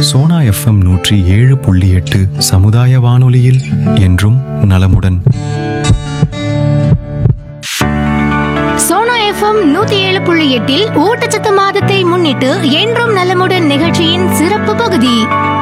Sona FM நூற்றி ஏழு புள்ளி எட்டு சமுதாய வானொலியில் என்றும் நலமுடன் சோனா எஃப்எம் நூத்தி ஏழு புள்ளி எட்டில் ஊட்டச்சத்து மாதத்தை முன்னிட்டு என்றும் நலமுடன் நிகழ்ச்சியின் சிறப்பு பகுதி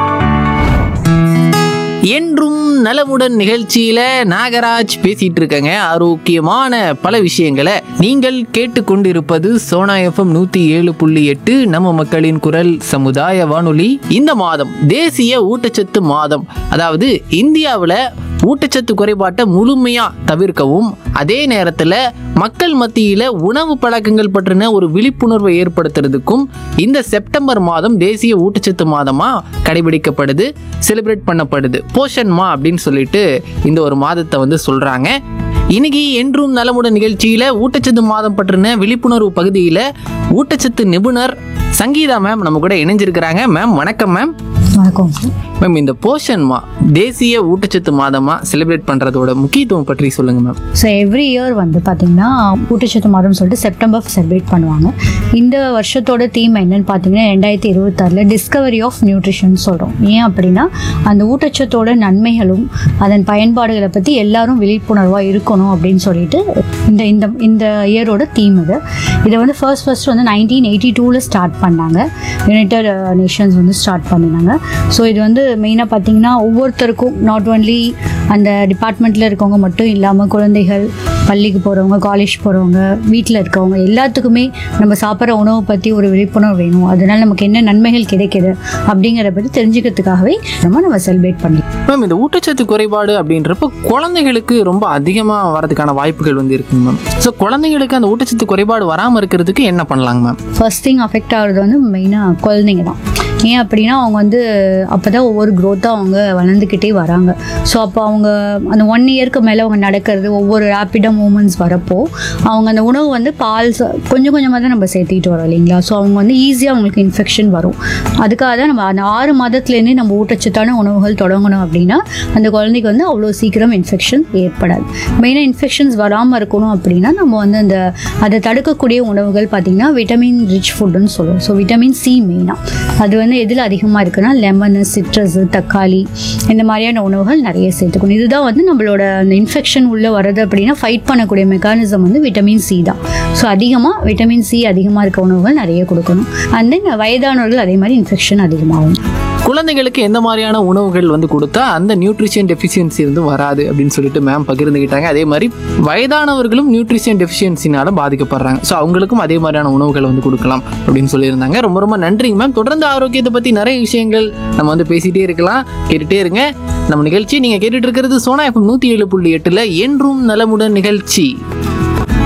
என்றும் நலமுடன் நிகழ்ச்சியில நாகராஜ் பேசிட்டு இருக்கங்க ஆரோக்கியமான பல விஷயங்களை நீங்கள் கேட்டுக்கொண்டிருப்பது சோனா எஃப்எம் நூத்தி ஏழு புள்ளி எட்டு நம்ம மக்களின் குரல் சமுதாய வானொலி இந்த மாதம் தேசிய ஊட்டச்சத்து மாதம் அதாவது இந்தியாவில் ஊட்டச்சத்து குறைபாட்டை முழுமையா தவிர்க்கவும் அதே நேரத்தில் மக்கள் மத்தியில் உணவு பழக்கங்கள் பற்றின ஒரு விழிப்புணர்வை ஏற்படுத்துறதுக்கும் இந்த செப்டம்பர் மாதம் தேசிய ஊட்டச்சத்து மாதமா கடைபிடிக்கப்படுது செலிப்ரேட் பண்ணப்படுது போஷன் மா அப்படின்னு சொல்லிட்டு இந்த ஒரு மாதத்தை வந்து சொல்றாங்க இன்னைக்கு என்றும் நலமுடன் நிகழ்ச்சியில ஊட்டச்சத்து மாதம் பற்றின விழிப்புணர்வு பகுதியில ஊட்டச்சத்து நிபுணர் சங்கீதா மேம் நம்ம கூட இணைஞ்சிருக்கிறாங்க மேம் வணக்கம் மேம் வணக்கம் சார் மேம் இந்த போஷன் மா தேசிய ஊட்டச்சத்து மாதமா செலிப்ரேட் பண்றதோட முக்கியத்துவம் பற்றி சொல்லுங்க மேம் ஸோ எவ்ரி இயர் வந்து பார்த்தீங்கன்னா ஊட்டச்சத்து மாதம் சொல்லிட்டு செப்டம்பர் செலிப்ரேட் பண்ணுவாங்க இந்த வருஷத்தோட தீம் என்னன்னு பார்த்தீங்கன்னா ரெண்டாயிரத்தி இருபத்தாறில் டிஸ்கவரி ஆஃப் நியூட்ரிஷன் சொல்கிறோம் ஏன் அப்படின்னா அந்த ஊட்டச்சத்தோட நன்மைகளும் அதன் பயன்பாடுகளை பற்றி எல்லாரும் விழிப்புணர்வாக இருக்கணும் அப்படின்னு சொல்லிட்டு இந்த இந்த இந்த இயரோட தீம் இது இதை வந்து ஃபர்ஸ்ட் ஃபர்ஸ்ட் வந்து நைன்டீன் எயிட்டி டூவில் ஸ்டார்ட் பண்ணாங்க யுனைடெட் நேஷன்ஸ் வந்து ஸ்டார்ட் பண்ணினாங்க ஸோ இது வந்து மெயினாக பார்த்தீங்கன்னா ஒவ்வொருத்தருக்கும் நாட் ஒன்லி அந்த டிபார்ட்மெண்ட்டில் இருக்கவங்க மட்டும் இல்லாமல் குழந்தைகள் பள்ளிக்கு போகிறவங்க காலேஜ் போகிறவங்க வீட்டில் இருக்கவங்க எல்லாத்துக்குமே நம்ம சாப்பிட்ற உணவை பற்றி ஒரு விழிப்புணர்வு வேணும் அதனால நமக்கு என்ன நன்மைகள் கிடைக்குது அப்படிங்கிறத பற்றி தெரிஞ்சுக்கிறதுக்காகவே நம்ம நம்ம செலிப்ரேட் பண்ணி மேம் இந்த ஊட்டச்சத்து குறைபாடு அப்படின்றப்ப குழந்தைகளுக்கு ரொம்ப அதிகமாக வரதுக்கான வாய்ப்புகள் வந்து இருக்குங்க மேம் ஸோ குழந்தைகளுக்கு அந்த ஊட்டச்சத்து குறைபாடு வராமல் இருக்கிறதுக்கு என்ன பண்ணலாங்க மேம் ஃபர்ஸ்ட் திங் அஃபெக்ட் ஆகுறது வந்து மெயினாக குழந்தைங்க தான் ஏன் அப்படின்னா அவங்க வந்து அப்போ தான் ஒவ்வொரு க்ரோத்தாக அவங்க வளர்ந்துக்கிட்டே வராங்க ஸோ அப்போ அவங்க அந்த ஒன் இயர்க்கு மேலே அவங்க நடக்கிறது ஒவ்வொரு ரேப்பிடாக மூமெண்ட்ஸ் வரப்போ அவங்க அந்த உணவு வந்து பால் ச- கொஞ்சம் கொஞ்சமாக தான் நம்ம சேர்த்திட்டு வரோம் இல்லைங்களா ஸோ அவங்க வந்து ஈஸியாக அவங்களுக்கு இன்ஃபெக்ஷன் வரும் அதுக்காக தான் நம்ம அந்த ஆறு மாதத்துலேருந்தே நம்ம ஊட்டச்சத்தான உணவுகள் தொடங்கணும் அப்படின்னா அந்த குழந்தைக்கு வந்து அவ்வளோ சீக்கிரம் இன்ஃபெக்ஷன் ஏற்படாது மெயினாக இன்ஃபெக்ஷன்ஸ் வராமல் இருக்கணும் அப்படின்னா நம்ம வந்து அந்த அதை தடுக்கக்கூடிய உணவுகள் பார்த்திங்கன்னா விட்டமின் ரிச் ஃபுட்டுன்னு சொல்லுவோம் ஸோ விட்டமின் சி மெயினாக அது வந்து எதில் அதிகமாக இருக்குன்னா லெமனு சிட்ரஸு தக்காளி இந்த மாதிரியான உணவுகள் நிறைய சேர்த்துக்கணும் இதுதான் வந்து நம்மளோட அந்த இன்ஃபெக்ஷன் உள்ளே வருது அப்படின்னா ஃபைட் பண்ணக்கூடிய மெக்கானிசம் வந்து விட்டமின் சி தான் ஸோ அதிகமாக விட்டமின் சி அதிகமாக இருக்க உணவுகள் நிறைய கொடுக்கணும் அண்ட் தென் வயதானவர்கள் அதே மாதிரி இன்ஃபெக்ஷன் அதிகமாகும் குழந்தைகளுக்கு எந்த மாதிரியான உணவுகள் வந்து கொடுத்தா அந்த நியூட்ரிஷன் டெஃபிஷியன்சி வந்து வராது அப்படின்னு சொல்லிட்டு மேம் பகிர்ந்துக்கிட்டாங்க அதே மாதிரி வயதானவர்களும் நியூட்ரிஷன் டெஃபிஷியன்சினால பாதிக்கப்படுறாங்க ஸோ அவங்களுக்கும் அதே மாதிரியான உணவுகள் வந்து கொடுக்கலாம் அப்படின்னு சொல்லியிருந்தாங்க ரொம்ப ரொம்ப நன்றிங்க மேம் தொடர்ந்து ஆரோக்கியத்தை பற்றி நிறைய விஷயங்கள் நம்ம வந்து பேசிட்டே இருக்கலாம் கேட்டுட்டே இருங்க நம்ம நிகழ்ச்சி நீங்கள் கேட்டுட்டு இருக்கிறது சோனா எஃப்எம் நூற்றி ஏழு புள்ளி எட்டில் என்றும் நலமுடன் நிகழ்ச்சி